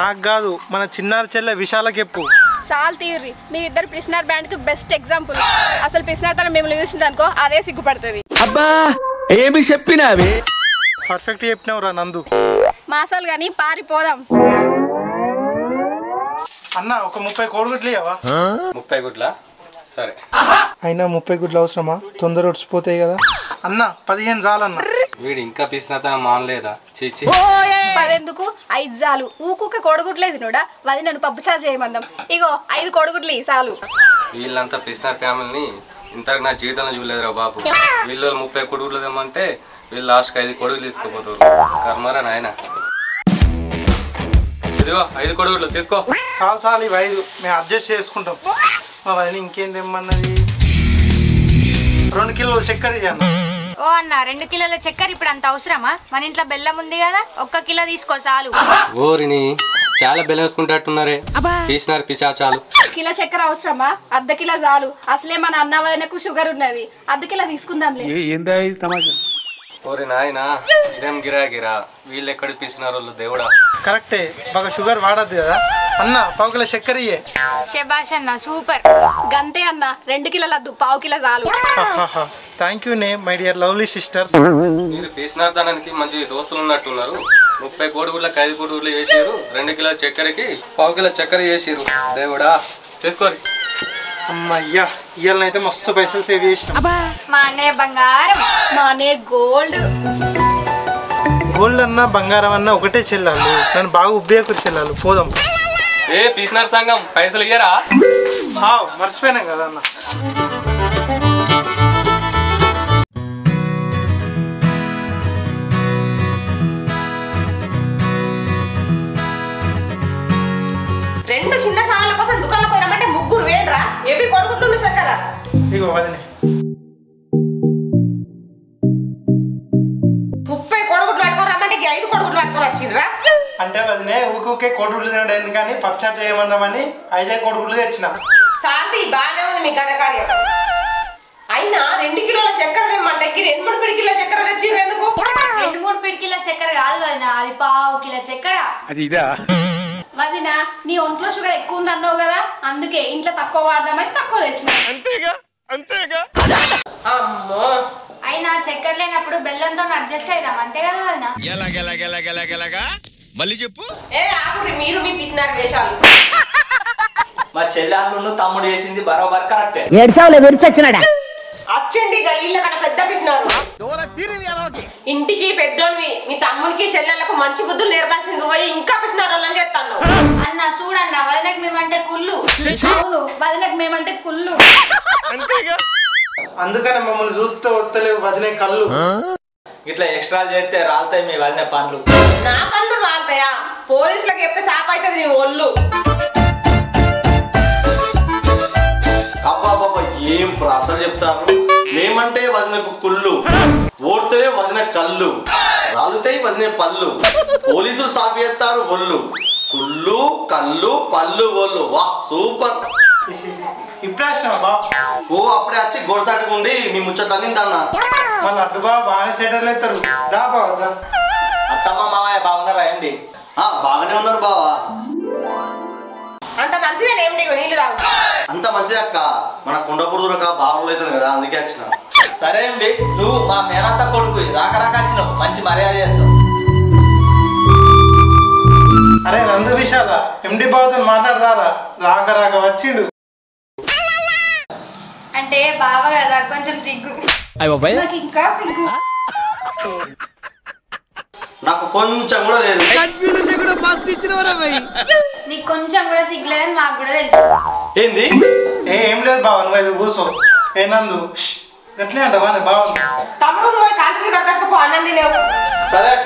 నాకు కాదు మన చిన్నారి చెల్లె విశాలకి చెప్పు సాల్ తీర్రి మీరిద్దరు పిసినార్ బ్యాండ్ కి బెస్ట్ ఎగ్జాంపుల్ అసలు పిసినార్ తన మిమ్మల్ని చూసింది అనుకో అదే సిగ్గుపడుతుంది అబ్బా ఏమి చెప్పినావే పర్ఫెక్ట్ చెప్పినావురా నందు మాసాలు కానీ పారిపోదాం అన్న ఒక ముప్పై కోడిగుడ్లు ఇవ్వవా ముప్పై గుడ్ల సరే అయినా ముప్పై గుడ్లు అవసరమా తొందర ఒడిచిపోతాయి కదా అన్న పదిహేను చాలన్న వీడు ఇంకా పిసినతనం మానలేదా చీచి పదెందుకు ఐదు చాలు ఊకుక కొడుగుట్లేదు నూడా వది నన్ను పప్పు చారు చేయమందాం ఇగో ఐదు కొడుగుట్లు ఈ చాలు వీళ్ళంతా పిసినార్ ఫ్యామిలీని ఇంతకు నా జీవితంలో చూడలేదురా బాబు వీళ్ళు ముప్పై కొడుకులు తెమ్మంటే వీళ్ళు లాస్ట్కి ఐదు కొడుకులు తీసుకుపోతారు కర్మరా నాయన ఇదిగో ఐదు కొడుకులు తీసుకో చాలు చాలు ఇవి ఐదు మేము అడ్జస్ట్ చేసుకుంటాం మా వదిన ఇంకేం తెమ్మన్నది రెండు కిలోలు చక్కెర ఇయ్యి అన్న ఓ అన్న రెండు కిలోల చక్కెర ఇప్పుడు అంత అవసరమా మన ఇంట్లో బెల్లం ఉంది కదా ఒక్క కిలో తీసుకో చాలు ఓరిని చాలా బెల్లం వేసుకుంటట్టున్నారే పిసినారు పిచా చాలు కిలో చక్కెర అవసరమా అర్ధ కిలో చాలు అసలే మన అన్న వదినకు షుగర్ ఉన్నది అర్ధ కిలో తీసుకుందాంలే ఓరి నాయన ఇదేం గిరా గిరా వీళ్ళు ఎక్కడ పిసినారు వాళ్ళు దేవుడా కరెక్టే బాగా షుగర్ వాడద్దు కదా అన్న పావు కిలో చక్కెర ఇయ్యే శబాష్ అన్న సూపర్ గంతే అన్న రెండు కిలోలు వద్దు పావు కిలో చాలు థ్యాంక్ యూ నే మై డియర్ లవ్లీ సిస్టర్స్ మీరు పిసినార్ దానికి మంచి దోస్తులు ఉన్నట్టున్నారు ముప్పై కోడిగుళ్ళకి ఐదు కోడిగుళ్ళు వేసారు రెండు కిలోల చక్కెరకి పావు కిలో చక్కెర వేసారు దేవుడా చేసుకోరి అమ్మయ్యా ఇవాళనైతే మస్తు పైసలు సేవ్ చేసిన మా అన్నయ్య బంగారం మా అనే గోల్డ్ గోల్డ్ అన్న బంగారం అన్న ఒకటే చెల్లాలు నన్ను బాగా ఉబ్బేకురు చెల్లాలు పోదాం ఏ పిసినార్ సంఘం పైసలు ఇయ్యరా ఆ, మర్చిపోయినాం కదా అన్న రెండు చిన్న సామాన్ల కోసం దుకాణంలో పోయినామంటే ముగ్గురు వేడరా ఎవి కొడుకుంటుండు చక్కర ఇగో వదిలే ముప్పై కొడుకుట్లు పట్టుకొని రమ్మంటే ఈ ఐదు కొడుకుట్లు పట్టుకొని వచ్చిండ్రా అంటే వదిలే ఊకే కోడిగుడ్లు తినడం ఎందుకని పప్చార్ చేయమందామని ఐదే కోడిగుడ్లు తెచ్చిన శాంతి బాగానే ఉంది మీ ఘనకార్యం అయినా రెండు కిలోల చక్కెర తెమ్మంటే ఈ రెండు మూడు పిడి కిలో చక్కెర తెచ్చిండ్రు ఎందుకు రెండు మూడు పిడికిల చక్కెర కాదు వదిన అది పావు కిలో చక్కెర వదిన నీ ఒంట్లో షుగర్ ఎక్కువ ఉంది అన్నావు కదా అందుకే ఇంట్లో తక్కువ వాడదామని తక్కువ తెచ్చిన అమ్మో అయినా చక్కెర లేనప్పుడు బెల్లంతో అడ్జస్ట్ అయిదాం అంతే కదా వదిన ఏ ఆపురి మీరు మీ పిసినారు వేషాలు మా చెల్లెళ్ళు తమ్ముడు చేసింది బరోబర్ కరెక్టే ఏడ్చావులే విరిచొచ్చినాడా అచ్చండి ఇక ఇల్లు కన్నా పెద్ద పిసినారు ఇంటికి పెద్దోడివి మీ తమ్మునికి చెల్లెళ్ళకు మంచి బుద్ధులు నేర్పాల్సింది పోయి ఇంకా పిసినారు వాళ్ళని చేస్తాను అన్న చూడన్న వదినకి మేమంటే కుళ్ళు అవును వదినకు మేమంటే కుళ్ళు అందుకనే మమ్మల్ని చూస్తే వస్తలేవు వదిలే కళ్ళు ఇట్లా ఎక్స్ట్రాలు చేస్తే రాలుతాయి మీ వదిన పనులు నా పనులు రాలుతాయా పోలీసులకు చెప్తే సాప్ అవుతుంది నీ ఒళ్ళు అబ్బాబాబా ఏం ప్రాసలు చెప్తారు మేమంటే వదినకు కుళ్ళు ఓడితే వదిన కళ్ళు రాలుతాయి వదిన పళ్ళు పోలీసులు సాపి చేస్తారు ఒళ్ళు కుళ్ళు కళ్ళు పళ్ళు ఒళ్ళు వా సూపర్ ఇప్పుడే వచ్చినావా బా ఓ అప్పుడే వచ్చి గొడసాటుకుంది మీ ముచ్చట్లన్నీ అన్న మళ్ళీ అడ్డు బా బాగానే సెటిల్ అవుతారు దా బా దా అత్తమ్మ మామయ్య బాగున్నారా ఏంటి ఆ, బాగానే ఉన్నారు బావా అంత మంచిదే ఏం నీకు నీళ్ళు తాగు అంత మంచిది అక్క మన కుండపురుక బావులు అవుతుంది కదా అందుకే వచ్చిన సరే అండి నువ్వు మా మేనత్త కొడుకు రాక రాక వచ్చినావు మంచి మర్యాద చేస్తావు అరే నందు విశాల ఎండి బాబుతో మాట్లాడరారా రాక రాక వచ్చిండు అంటే బావ కదా కొంచెం సిగ్గు నాకు ఇంకా సిగ్గు నాకు కొంచెం కూడా లేదు నీకు కొంచెం కూడా సిగ్గు లేదని మాకు కూడా తెలుసు ఏంది ఏ ఏం లేదు బావ నువ్వు అయితే కూర్చో ఏ నందు ష్, గట్లే అంటావా నీ బావ తమ్ముడు నువ్వు పోయి కాంతిని పట్టుకొచ్చుకో అన్నం తినేవు సరే అక్క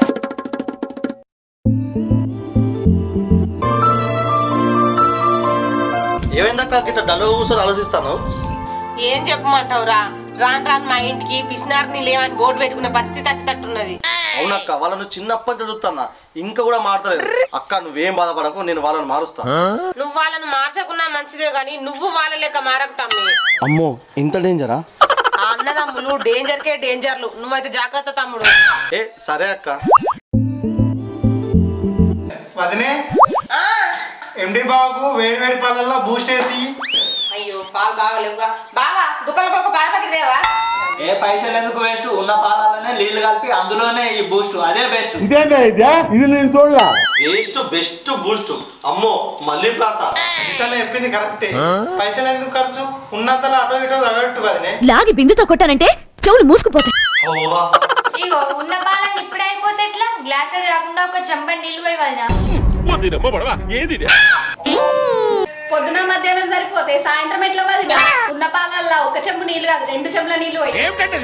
ఏమైందక్క గిట్ట డల్లు కూర్చొని ఆలోచిస్తాను ఏం చెప్పమంటావురా రాను రాను మా ఇంటికి పిసినారిని లేవని బోర్డు పెట్టుకునే పరిస్థితి వచ్చేటట్టున్నది అవునక్క వాళ్ళను చిన్నప్పటి నుంచి చూస్తానా ఇంకా కూడా మారతలేదు అక్క నువ్వేం బాధపడకు నేను వాళ్ళని మారుస్తా నువ్వు వాళ్ళని మార్చకున్నా మంచిదే గాని నువ్వు వాళ్ళ లెక్క మారకు తమ్మి అమ్మో ఇంత డేంజరా ఆ అన్నదమ్ములు డేంజర్ కే డేంజర్లు నువ్వైతే జాగ్రత్త తమ్ముడు ఏ సరే అక్క వదినే ఎండి బాబుకు వేడి వేడి పాలల్లో బూస్ట్ వేసి అయ్యో పాలు బాగలేవుగా బావా దుకాణంకి ఒక పాల ప్యాకెట్ దేవా ఏ పైసలు ఎందుకు వేస్ట్ ఉన్న పాలలోనే నీళ్లు కలిపి అందులోనే ఈ బూస్ట్ అదే బెస్ట్ వేస్ట్ బెస్ట్ బూస్ట్ అమ్మో మళ్ళీ ప్రాస ఇతను చెప్పింది కరెక్టే పైసలు ఎందుకు ఖర్చు ఉన్నంతలో అటో ఇటో తగట్టు కదనే లాగి బిందుతో కొట్టానంటే చెవులు మూసుకుపోతాయి అవ్వా ఇగో ఉన్న పాలన్నీ ఇప్పుడే అయిపోతే ఎట్లా గ్లాస్ కాకుండా ఒక చెంబడి నీళ్ళు పోయి వదినా పొద్దున మధ్యాహ్నం సరిపోతే సాయంత్రం ఎట్లా వదినా ఉన్న పాలల్లో ఒక చెంబు నీళ్ళు కాదు రెండు చెంబుల నీళ్ళు పోయి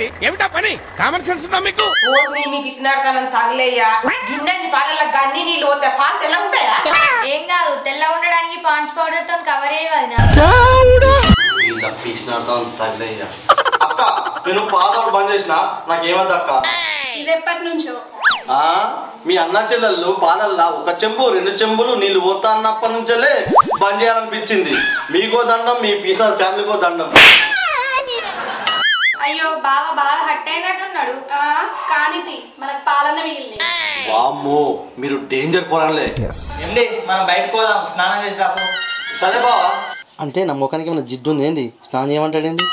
ఓసి మీ పిసినాడతానని తగలేయ్యా గిన్నెని పాలల్లో గన్ని నీళ్ళు పోతే పాలు తెల్ల ఉంటాయా ఏం కాదు తెల్ల ఉండడానికి పాన్స్ పౌడర్ తో కవర్ అయ్యి వదినా వీళ్ళ పీసినాడుతా తగ్గయ్యా అక్క నేను పాదోడు బంద్ చేసిన నాకేమద్దు అక్క ఇది ఎప్పటి నుంచో ఆ మీ అన్న చెల్లెళ్ళు పాలల్లా ఒక చెంబు రెండు చెంబులు నీళ్లు పోతా అన్నప్పటి నుంచెల్లే బంద్ చేయాలనిపించింది మీకో దండం మీ పీసినాడు ఫ్యామిలీకో దండం అయ్యో బావ బాగా హట్ అయినట్టున్నాడు ఆ, కానితి మనకు పాలన్న మిగిలింది వామ్మో మీరు డేంజర్ పోరాలే ఏంటి మనం బయటకు పోదాం స్నానం చేసి రాపు సరే బావా అంటే నా ముఖానికి ఏమైనా జిడ్డు ఉంది ఏంది స్నానం చేయమంటాడేంది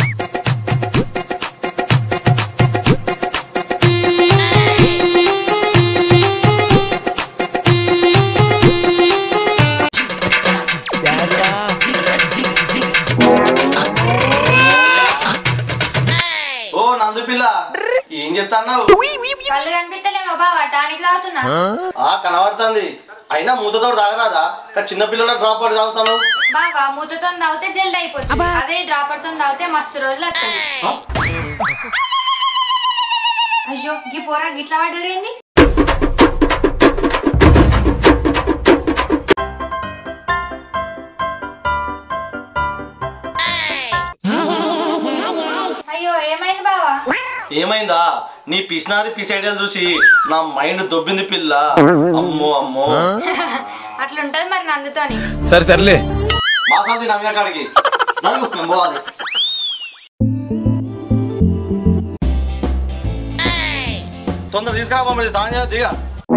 ఓ నందు పిల్ల ఏం చెప్తాన్నావు కళ్ళు కనిపిస్తలేమో బావ టానిక్ తాగుతున్నా ఆ కనబడుతుంది అయినా మూతతో తాగరాదా కానీ చిన్న పిల్లల డ్రాప్ పడి తాగుతాను బావా మూతతో తాగితే జల్ది అయిపోతుంది అదే డ్రాపర్ తో తాగితే మస్తు రోజులు వస్తుంది అయ్యో ఈ పోరా గిట్లా పడ్డాడు ఏంది అయ్యో ఏమైంది బావా ఏమైందా నీ పిసినారి పిసైడియలు చూసి నా మైండ్ దొబ్బింది పిల్ల అమ్మో అమ్మో అట్లుంటది మరి నందుతోని సరే తరలే మాసాది నవ్య కాడికి జరుగు మేము పోవాలి తొందర తీసుకురా మమ్మల్ని తాను చేయాలి దిగా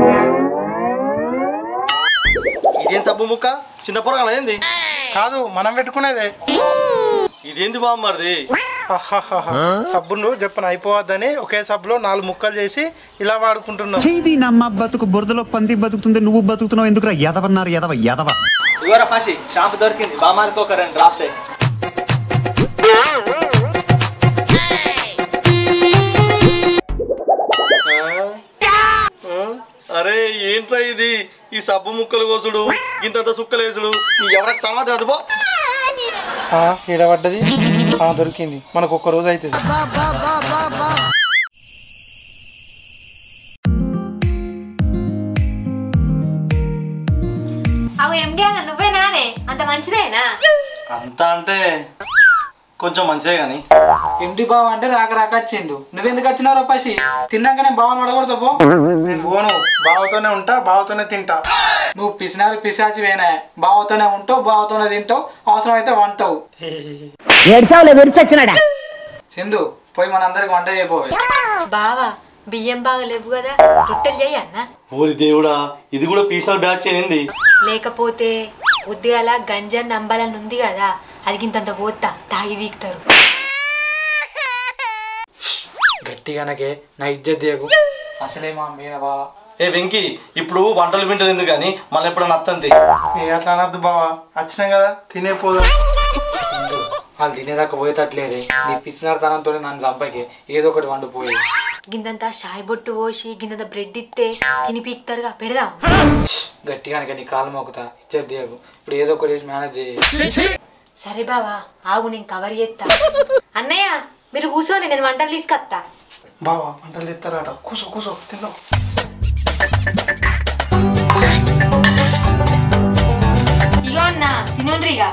ఇదేం సబ్బు ముక్క చిన్న పొరగల ఏంది కాదు మనం పెట్టుకునేదే ఇదేంది బామ్మది అహహహ. సబ్బును చెప్పను అయిపోవద్దని ఒకే సబ్బులో నాలుగు ముక్కలు చేసి ఇలా వాడుకుంటున్నాం చేది నమ్మ బతుకు బురదలో పంది బతుకుతుంది నువ్వు బతుకుతున్నావు ఎందుకురా ఎదవన్నారు ఎదవ ఎదవ ఇవర ఫాషి షాంపూ దొరికింది బామారికి ఒక రెండు డ్రాప్స్ అయ్యి అరే ఏంట్రా ఇది ఈ సబ్బు ముక్కలు కోసుడు ఇంతంత సుక్కలు వేసుడు ఎవరికి తర్వాత చదువు ఆ, ఈడ పడ్డది ఆ, దొరికింది మనకు ఒక్క రోజు అవుతుంది అవు ఎండి అన్న నువ్వే నానే అంత మంచిదేనా అంతా అంటే కొంచెం మంచిదే కానీ ఎండి బావ అంటే రాక రాక వచ్చిండు నువ్వెందుకు వచ్చినావు పసి తిన్నాకనే బావని అడగడతా పో నేను పోను బావతోనే ఉంటా బావతోనే తింటా నువ్వు పిసినారు పిశాచి వేనా బావతోనే ఉంటావు బావతోనే తింటావు అవసరం అయితే వంటావు ఏడ్చావులే విరిచొచ్చినాడా సింధు పోయి మనందరికి వంట చేయబోయే బావా బియ్యం బాగా లేవు కదా రొట్టెలు చేయి అన్న ఓరి దేవుడా ఇది కూడా పీసల్ బ్యాచ్ ఏంది లేకపోతే ఉద్యోగాల గంజర్ నంబాలని ఉంది కదా అది గింతంత పోతా తాగి వీక్తారు గట్టిగానకే నా ఇజ్జత్ దియకు అసలే మా మీన బావ ఏ వెంకీ ఇప్పుడు వంటలు వింటలు ఎందుకు కానీ మళ్ళీ ఎప్పుడన్నా అత్తంది ఏ అట్లా అనద్దు బావా వచ్చినాం కదా తినే పోదాం వాళ్ళు తినేదాకా పోయేటట్లేరే నీ పిచ్చినార్థనంతో నన్ను చంపకే ఏదో ఒకటి వండిపోయి గింతంత షాయి బొట్టు పోసి గింతంత బ్రెడ్ ఇస్తే తిని పీక్తారుగా పెడదాం గట్టిగానకే నీ కాలు మోకుతా ఇజ్జత్ దియకు ఇప్పుడు ఏదో ఒకటి చేసి మేనేజ్ చేయి సరే బావా ఆగు నేను కవర్ చేస్తా అన్నయ్య మీరు కూర్చోని నేను వంటలు తీసుకొస్తా బావా వంటలు తెస్తారట కూసో కూసో తిందాం ఇగో అన్న తినుండ్రిగా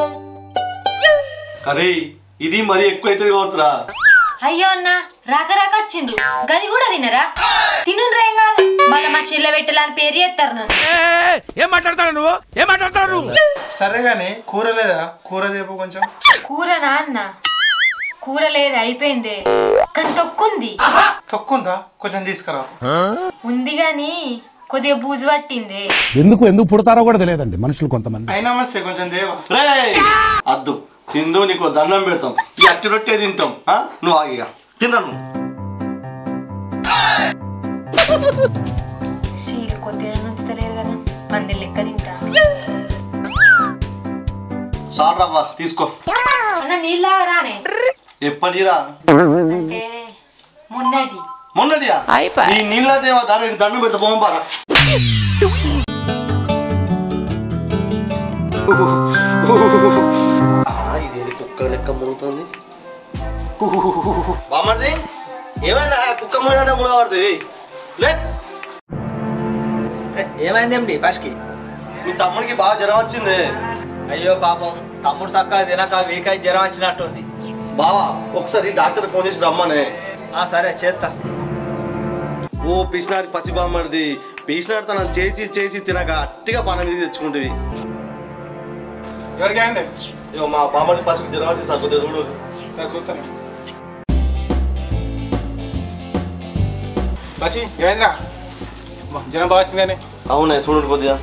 అరే ఇది మరీ ఎక్కువ అవుతుంది కావచ్చురా అయ్యో అన్న రాక రాక వచ్చిండ్రు గది కూడా తినరా తినుండ్రు ఏం కాదు మళ్ళీ మా షిల్ల పెట్టాలని పేరు చేస్తారు నన్ను ఏం మాట్లాడతాడు నువ్వు ఏం మాట్లాడతాడు నువ్వు సరే కానీ కూర లేదా కూర దేపు కొంచెం కూరనా అన్న కూర లేదు అయిపోయింది కానీ తొక్కుంది తక్కువందా కొంచెం తీసుకురా ఉంది గాని కొద్దిగా బూజు పట్టింది ఎందుకు ఎందుకు పుడతారో కూడా తెలియదండి మనుషులు కొంతమంది అయినా మస్తే కొంచెం దేవా రే అద్దు సింధు నీకు దండం పెడతాం ఈ అట్టి రొట్టె తింటాం ఆ? నువ్వు ఆగిగా తిన్నాను షీలు కొద్దిగా నుంచుతలేరు కదా మంది లెక్క తింటా సార్ రవ్వ తీసుకో అన్న నీళ్ళ రానే ఎప్పటిరా అంటే మొన్నటి మొన్నటియా ఈ నీళ్ళ దేవ దాని దండం పెడతా పోం పారా ఇదేది కుక్క లెక్క మురుగుతుంది బామర్ది ఏమైందా కుక్క మురిగినట్టే మురగబడుతుంది లే ఏమైంది ఎండి ఫస్ట్కి మీ తమ్ముడికి బాగా జ్వరం వచ్చింది అయ్యో పాపం తమ్ముడు చక్కగా తినక వీక్ అయి జ్వరం వచ్చినట్టుంది బావా ఒకసారి డాక్టర్ ఫోన్ చేసి రమ్మనే ఆ, సరే చేస్తా ఓ పిసినారి పసి బామ్మడిది పిసినారి తనం చేసి చేసి తినక అట్టిగా పని మీద తెచ్చుకుంటుంది ఎవరికి అయింది ఇగో మా బామ్మడి పసికి జ్వరం వచ్చి సార్ కొద్దిగా చూడు సరే చూస్తాను పసి ఏమైందిరా అమ్మా, జ్వరం బాగా వచ్చింది కానీ అవునే చూడు కొద్దిగా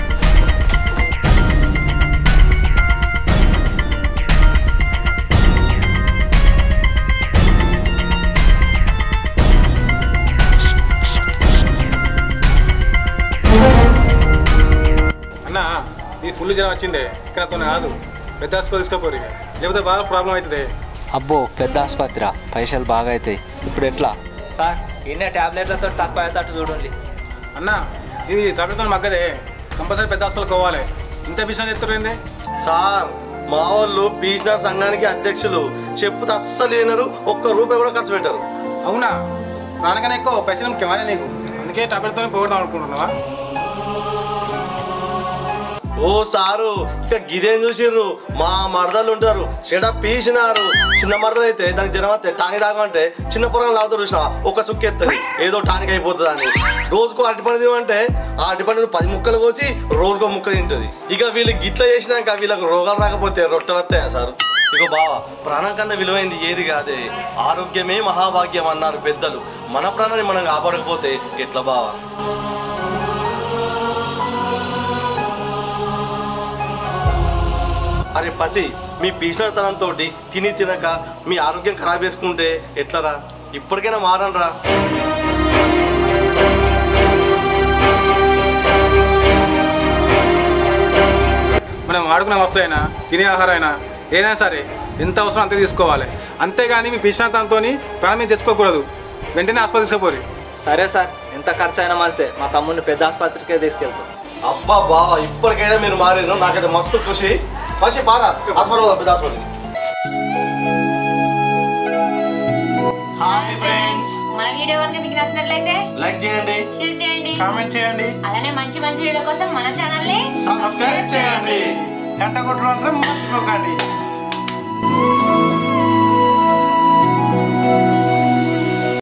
అన్న ఇది ఫుల్ జ్వరం వచ్చింది ఇక్కడ నాతో కాదు పెద్ద హాస్పిటల్ తీసుకోపోరు ఇక లేకపోతే బాగా ప్రాబ్లం అవుతుంది అబ్బో పెద్ద ఆసుపత్రి పైసలు బాగా అవుతాయి ఇప్పుడు ఎట్లా సార్ ఇన్నే టాబ్లెట్లతో తక్కువ అయ్యేటట్టు చూడండి అన్న ఇది టాబ్లెట్తో మగ్గదే కంపల్సరీ పెద్ద హాస్పిటల్ పోవాలి ఇంత బిజినెస్ ఎత్తురైంది సార్ మా వాళ్ళు పీసినార్ సంఘానికి అధ్యక్షులు చెప్పుతే అస్సలు లేనరు ఒక్క రూపాయి కూడా ఖర్చు పెట్టరు అవునా ప్రాణకన్నా ఎక్కువ పైసలు ముఖ్యమా నీకు అందుకే టాబ్లెట్తో పోగొడదాం అనుకుంటున్నావా ఓ సారు ఇక గిదేం చూసిర్రు మా మరదలు ఉంటారు చెడ పీసినారు చిన్న మరదలు అయితే దానికి జనం వస్తే టాని రాగమంటే చిన్న పొరం లాగుతారు చూసిన ఒక సుక్కు ఎత్తది ఏదో టానిక్ అయిపోతుంది అని రోజుకో అరటిపండు తినమంటే ఆ అరటిపండును పది ముక్కలు కోసి రోజుకో ముక్క తింటది ఇక వీళ్ళు గిట్ల చేసినాక వీళ్ళకి రోగాలు రాకపోతే రొట్టెలు వస్తాయా సార్ ఇక బావా ప్రాణం కన్నా విలువైంది ఏది కాదే ఆరోగ్యమే మహాభాగ్యం అన్నారు పెద్దలు మన ప్రాణాన్ని మనం కాపాడకపోతే ఎట్లా బావా అరే పసి మీ పీసినతనంతో తిని తినక మీ ఆరోగ్యం ఖరాబ్ చేసుకుంటే ఎట్లరా ఇప్పటికైనా మారనరా మనం వాడుకునే వస్తువు అయినా తినే ఆహారం అయినా ఏదైనా సరే ఎంత అవసరం అంతే తీసుకోవాలి అంతేగాని మీ పిచ్చినంతంతో ప్రాణం మీద తెచ్చుకోకూడదు వెంటనే ఆసుపత్రి తీసుకోపోరు సరే సార్ ఎంత ఖర్చు అయినా మంచిదే మా తమ్ముడిని పెద్ద ఆసుపత్రికే తీసుకెళ్తాం అబ్బా బావా ఇప్పటికైనా మీరు మారారు నాకైతే మస్తు ఖుషి పసి బాగా హాస్పిటల్ పెద్ద హాస్పిటల్ హాయ్ ఫ్రెండ్స్ మన వీడియో కనుక మీకు నచ్చినట్లయితే లైక్ చేయండి షేర్ చేయండి కామెంట్ చేయండి అలానే మంచి మంచి వీడియో కోసం మన ఛానల్ ని సబ్స్క్రైబ్ చేయండి గంట కొట్టడం మర్చిపోకండి